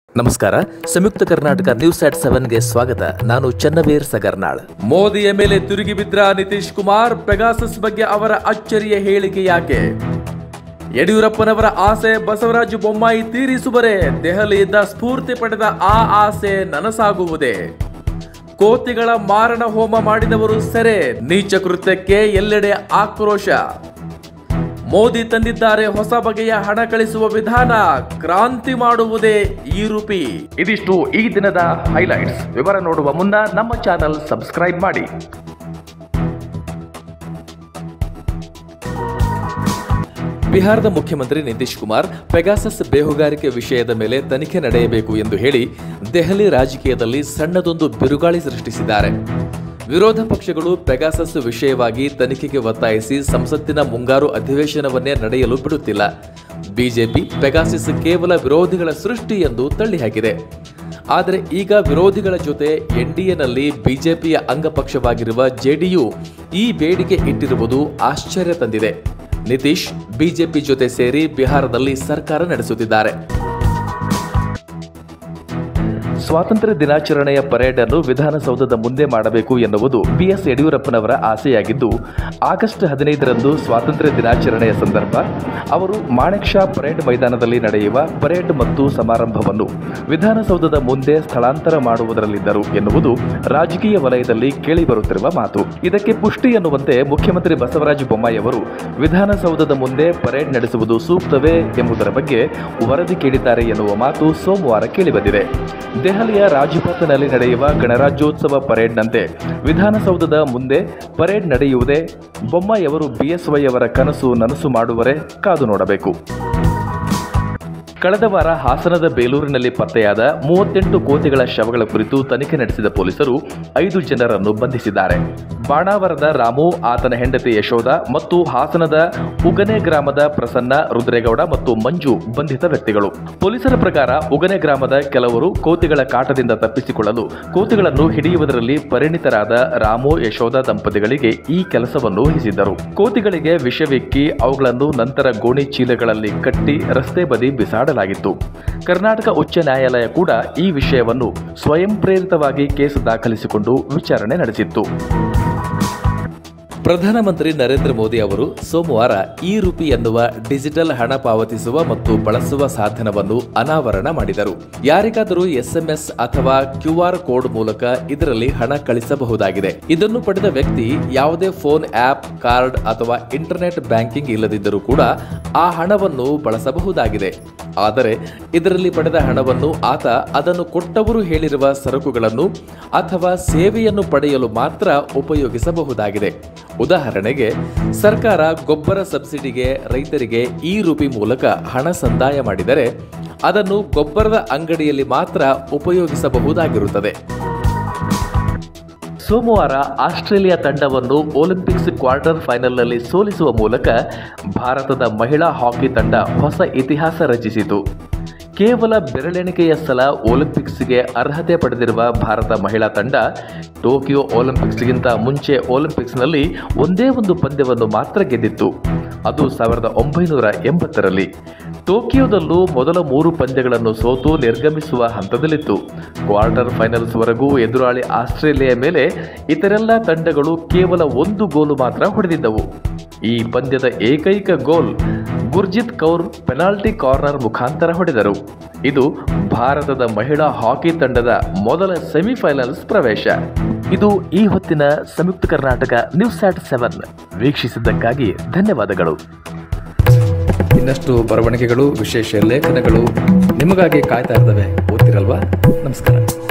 ನಮಸ್ಕಾರ ಸಂಯುಕ್ತ ಕರ್ನಾಟಕ ನ್ಯೂಸ್ ಆಟ್ ಸೆವೆನ್ಗೆ ಸ್ವಾಗತ ನಾನು ಚನ್ನವೀರ್ ಸಗರ್ನಾಳ್ ಮೋದಿಯ ಮೇಲೆ ತಿರುಗಿ ಬಿದ್ರ ನಿತೀಶ್ ಕುಮಾರ್ ಪೆಗಾಸಸ್ ಬಗ್ಗೆ ಅವರ ಅಚ್ಚರಿಯ ಹೇಳಿಕೆ ಯಾಕೆ ಯಡಿಯೂರಪ್ಪನವರ ಆಸೆ ಬಸವರಾಜ ಬೊಮ್ಮಾಯಿ ತೀರಿಸುವರೆ ದೆಹಲಿಯಿಂದ ಸ್ಫೂರ್ತಿ ಪಡೆದ ಆ ಆಸೆ ನನಸಾಗುವುದೇ ಕೋತಿಗಳ ಮಾರಣ ಹೋಮ ಮಾಡಿದವರು ಸೆರೆ ನೀಚ ಕೃತ್ಯಕ್ಕೆ ಎಲ್ಲೆಡೆ ಆಕ್ರೋಶ ಮೋದಿ ತಂದಿದ್ದಾರೆ ಹೊಸ ಬಗೆಯ ಹಣ ಕಳಿಸುವ ವಿಧಾನ ಕ್ರಾಂತಿ ಮಾಡುವುದೇ ಈ ರೂಪಿ ಇದಿಷ್ಟು ಈ ದಿನದ ಹೈಲೈಟ್ಸ್ ವಿವರ ನೋಡುವ ಮುನ್ನ ನಮ್ಮ ಚಾನಲ್ ಸಬ್ಸ್ಕ್ರೈಬ್ ಮಾಡಿ ಬಿಹಾರದ ಮುಖ್ಯಮಂತ್ರಿ ನಿತೀಶ್ ಕುಮಾರ್ ಪೆಗಾಸಸ್ ಬೇಹುಗಾರಿಕೆ ವಿಷಯದ ಮೇಲೆ ತನಿಖೆ ನಡೆಯಬೇಕು ಎಂದು ಹೇಳಿ ದೆಹಲಿ ರಾಜಕೀಯದಲ್ಲಿ ಸಣ್ಣದೊಂದು ಬಿರುಗಾಳಿ ಸೃಷ್ಟಿಸಿದ್ದಾರೆ ವಿರೋಧ ಪಕ್ಷಗಳು ಪೆಗಾಸಸ್ ವಿಷಯವಾಗಿ ತನಿಖೆಗೆ ಒತ್ತಾಯಿಸಿ ಸಂಸತ್ತಿನ ಮುಂಗಾರು ಅಧಿವೇಶನವನ್ನೇ ನಡೆಯಲು ಬಿಡುತ್ತಿಲ್ಲ ಬಿಜೆಪಿ ಪೆಗಾಸಿಸ್ ಕೇವಲ ವಿರೋಧಿಗಳ ಸೃಷ್ಟಿ ಎಂದು ತಳ್ಳಿಹಾಕಿದೆ ಆದರೆ ಈಗ ವಿರೋಧಿಗಳ ಜೊತೆ ಎನ್ಡಿಎನಲ್ಲಿ ಬಿಜೆಪಿಯ ಅಂಗಪಕ್ಷವಾಗಿರುವ ಜೆಡಿಯು ಈ ಬೇಡಿಕೆ ಇಟ್ಟಿರುವುದು ಆಶ್ಚರ್ಯ ತಂದಿದೆ ನಿತೀಶ್ ಬಿಜೆಪಿ ಜೊತೆ ಸೇರಿ ಬಿಹಾರದಲ್ಲಿ ಸರ್ಕಾರ ನಡೆಸುತ್ತಿದ್ದಾರೆ ಸ್ವಾತಂತ್ರ್ಯ ದಿನಾಚರಣೆಯ ಪರೇಡ್ ಅನ್ನು ವಿಧಾನಸೌಧದ ಮುಂದೆ ಮಾಡಬೇಕು ಎನ್ನುವುದು ಬಿಎಸ್ ಯಡಿಯೂರಪ್ಪನವರ ಆಸೆಯಾಗಿದ್ದು ಆಗಸ್ಟ್ ಹದಿನೈದರಂದು ಸ್ವಾತಂತ್ರ್ಯ ದಿನಾಚರಣೆಯ ಸಂದರ್ಭ ಅವರು ಮಾಣೆಕ್ ಶಾ ಪರೇಡ್ ಮೈದಾನದಲ್ಲಿ ನಡೆಯುವ ಪರೇಡ್ ಮತ್ತು ಸಮಾರಂಭವನ್ನು ವಿಧಾನಸೌಧದ ಮುಂದೆ ಸ್ಥಳಾಂತರ ಮಾಡುವುದರಲ್ಲಿದ್ದರು ಎನ್ನುವುದು ರಾಜಕೀಯ ವಲಯದಲ್ಲಿ ಕೇಳಿಬರುತ್ತಿರುವ ಮಾತು ಇದಕ್ಕೆ ಪುಷ್ಟಿ ಎನ್ನುವಂತೆ ಮುಖ್ಯಮಂತ್ರಿ ಬಸವರಾಜ ಬೊಮ್ಮಾಯಿ ಅವರು ವಿಧಾನಸೌಧದ ಮುಂದೆ ಪರೇಡ್ ನಡೆಸುವುದು ಸೂಕ್ತವೇ ಎಂಬುದರ ಬಗ್ಗೆ ವರದಿ ಕೇಳಿದ್ದಾರೆ ಎನ್ನುವ ಮಾತು ಸೋಮವಾರ ಕೇಳಿಬಂದಿದೆ ದೆಹಲಿಯ ರಾಜ್ಪಥ್ನಲ್ಲಿ ನಡೆಯುವ ಗಣರಾಜ್ಯೋತ್ಸವ ಪರೇಡ್ನಂತೆ ವಿಧಾನಸೌಧದ ಮುಂದೆ ಪರೇಡ್ ನಡೆಯುವುದೇ ಬೊಮ್ಮಾಯಿ ಅವರು ಬಿಎಸ್ವೈ ಅವರ ಕನಸು ನನಸು ಮಾಡುವರೆ ಕಾದು ನೋಡಬೇಕು ಕಳೆದ ವಾರ ಹಾಸನದ ಬೇಲೂರಿನಲ್ಲಿ ಪತ್ತೆಯಾದ ಮೂವತ್ತೆಂಟು ಕೋತಿಗಳ ಶವಗಳ ಕುರಿತು ತನಿಖೆ ನಡೆಸಿದ ಪೊಲೀಸರು ಐದು ಜನರನ್ನು ಬಂಧಿಸಿದ್ದಾರೆ ಬಾಣಾವರದ ರಾಮು ಆತನ ಹೆಂಡತಿ ಯಶೋಧ ಮತ್ತು ಹಾಸನದ ಉಗನೆ ಗ್ರಾಮದ ಪ್ರಸನ್ನ ರುದ್ರೇಗೌಡ ಮತ್ತು ಮಂಜು ಬಂಧಿತ ವ್ಯಕ್ತಿಗಳು ಪೊಲೀಸರ ಪ್ರಕಾರ ಉಗನೆ ಗ್ರಾಮದ ಕೆಲವರು ಕೋತಿಗಳ ಕಾಟದಿಂದ ತಪ್ಪಿಸಿಕೊಳ್ಳಲು ಕೋತಿಗಳನ್ನು ಹಿಡಿಯುವುದರಲ್ಲಿ ಪರಿಣಿತರಾದ ರಾಮು ಯಶೋಧ ದಂಪತಿಗಳಿಗೆ ಈ ಕೆಲಸವನ್ನು ವಹಿಸಿದ್ದರು ಕೋತಿಗಳಿಗೆ ವಿಷವಿಕ್ಕಿ ಅವುಗಳನ್ನು ನಂತರ ಗೋಣಿ ಚೀಲಗಳಲ್ಲಿ ಕಟ್ಟಿ ರಸ್ತೆ ಬದಿ ಬಿಸಾಡಲಾಗಿತ್ತು ಕರ್ನಾಟಕ ಉಚ್ಚ ನ್ಯಾಯಾಲಯ ಕೂಡ ಈ ವಿಷಯವನ್ನು ಸ್ವಯಂ ಪ್ರೇರಿತವಾಗಿ ಕೇಸು ದಾಖಲಿಸಿಕೊಂಡು ವಿಚಾರಣೆ ನಡೆಸಿತ್ತು ಪ್ರಧಾನಮಂತ್ರಿ ನರೇಂದ್ರ ಮೋದಿ ಅವರು ಸೋಮವಾರ ಇ ರೂಪಿ ಎನ್ನುವ ಡಿಜಿಟಲ್ ಹಣ ಪಾವತಿಸುವ ಮತ್ತು ಬಳಸುವ ಸಾಧನವನ್ನು ಅನಾವರಣ ಮಾಡಿದರು ಯಾರಿಗಾದರೂ ಎಸ್ಎಂಎಸ್ ಅಥವಾ ಕ್ಯೂಆರ್ ಕೋಡ್ ಮೂಲಕ ಇದರಲ್ಲಿ ಹಣ ಕಳಿಸಬಹುದಾಗಿದೆ ಇದನ್ನು ಪಡೆದ ವ್ಯಕ್ತಿ ಯಾವುದೇ ಫೋನ್ ಆಪ್ ಕಾರ್ಡ್ ಅಥವಾ ಇಂಟರ್ನೆಟ್ ಬ್ಯಾಂಕಿಂಗ್ ಇಲ್ಲದಿದ್ದರೂ ಕೂಡ ಆ ಹಣವನ್ನು ಬಳಸಬಹುದಾಗಿದೆ ಆದರೆ ಇದರಲ್ಲಿ ಪಡೆದ ಹಣವನ್ನು ಆತ ಅದನ್ನು ಕೊಟ್ಟವರು ಹೇಳಿರುವ ಸರಕುಗಳನ್ನು ಅಥವಾ ಸೇವೆಯನ್ನು ಪಡೆಯಲು ಮಾತ್ರ ಉಪಯೋಗಿಸಬಹುದಾಗಿದೆ ಉದಾಹರಣೆಗೆ ಸರ್ಕಾರ ಗೊಬ್ಬರ ಸಬ್ಸಿಡಿಗೆ ರೈತರಿಗೆ ಈ ರೂಪಿ ಮೂಲಕ ಹಣ ಸಂದಾಯ ಮಾಡಿದರೆ ಅದನ್ನು ಗೊಬ್ಬರದ ಅಂಗಡಿಯಲ್ಲಿ ಮಾತ್ರ ಉಪಯೋಗಿಸಬಹುದಾಗಿರುತ್ತದೆ ಸೋಮವಾರ ಆಸ್ಟ್ರೇಲಿಯಾ ತಂಡವನ್ನು ಒಲಿಂಪಿಕ್ಸ್ ಕ್ವಾರ್ಟರ್ ಫೈನಲ್ನಲ್ಲಿ ಸೋಲಿಸುವ ಮೂಲಕ ಭಾರತದ ಮಹಿಳಾ ಹಾಕಿ ತಂಡ ಹೊಸ ಇತಿಹಾಸ ರಚಿಸಿತು ಕೇವಲ ಬೆರಳೆಣಿಕೆಯ ಸಲ ಒಲಿಂಪಿಕ್ಸ್ಗೆ ಅರ್ಹತೆ ಪಡೆದಿರುವ ಭಾರತ ಮಹಿಳಾ ತಂಡ ಟೋಕಿಯೋ ಒಲಿಂಪಿಕ್ಸ್ಗಿಂತ ಮುಂಚೆ ಒಲಿಂಪಿಕ್ಸ್ನಲ್ಲಿ ಒಂದೇ ಒಂದು ಪಂದ್ಯವನ್ನು ಮಾತ್ರ ಗೆದ್ದಿತ್ತು ಅದು ಸಾವಿರದ ಒಂಬೈನೂರ ಎಂಬತ್ತರಲ್ಲಿ ಟೋಕಿಯೋದಲ್ಲೂ ಮೊದಲ ಮೂರು ಪಂದ್ಯಗಳನ್ನು ಸೋತು ನಿರ್ಗಮಿಸುವ ಹಂತದಲ್ಲಿತ್ತು ಕ್ವಾರ್ಟರ್ ಫೈನಲ್ಸ್ವರೆಗೂ ಎದುರಾಳಿ ಆಸ್ಟ್ರೇಲಿಯಾ ಮೇಲೆ ಇತರೆಲ್ಲ ತಂಡಗಳು ಕೇವಲ ಒಂದು ಗೋಲು ಮಾತ್ರ ಹೊಡೆದಿದ್ದವು ಈ ಪಂದ್ಯದ ಏಕೈಕ goal Gurjit Kaur penalty corner ಮುಖಾಂತರ ಹೊಡೆದರು ಇದು ಭಾರತದ ಮಹಿಳಾ ಹಾಕಿ ತಂಡದ ಮೊದಲ ಸೆಮಿಫೈನಲ್ಸ್ ಪ್ರವೇಶ ಇದು ಈ ಹೊತ್ತಿನ Samyukta Karnataka news at seven ವೀಕ್ಷಿಸಿದ್ದಕ್ಕಾಗಿ ಧನ್ಯವಾದಗಳು ಇನ್ನಷ್ಟು ಬರವಣಿಗೆಗಳು ವಿಶೇಷ ಲೇಖನಗಳು ನಿಮಗಾಗಿ ಕಾಯ್ತಾ ಇರ್ತವೆ ಓದ್ತಿರಲ್ವಾ ನಮಸ್ಕಾರ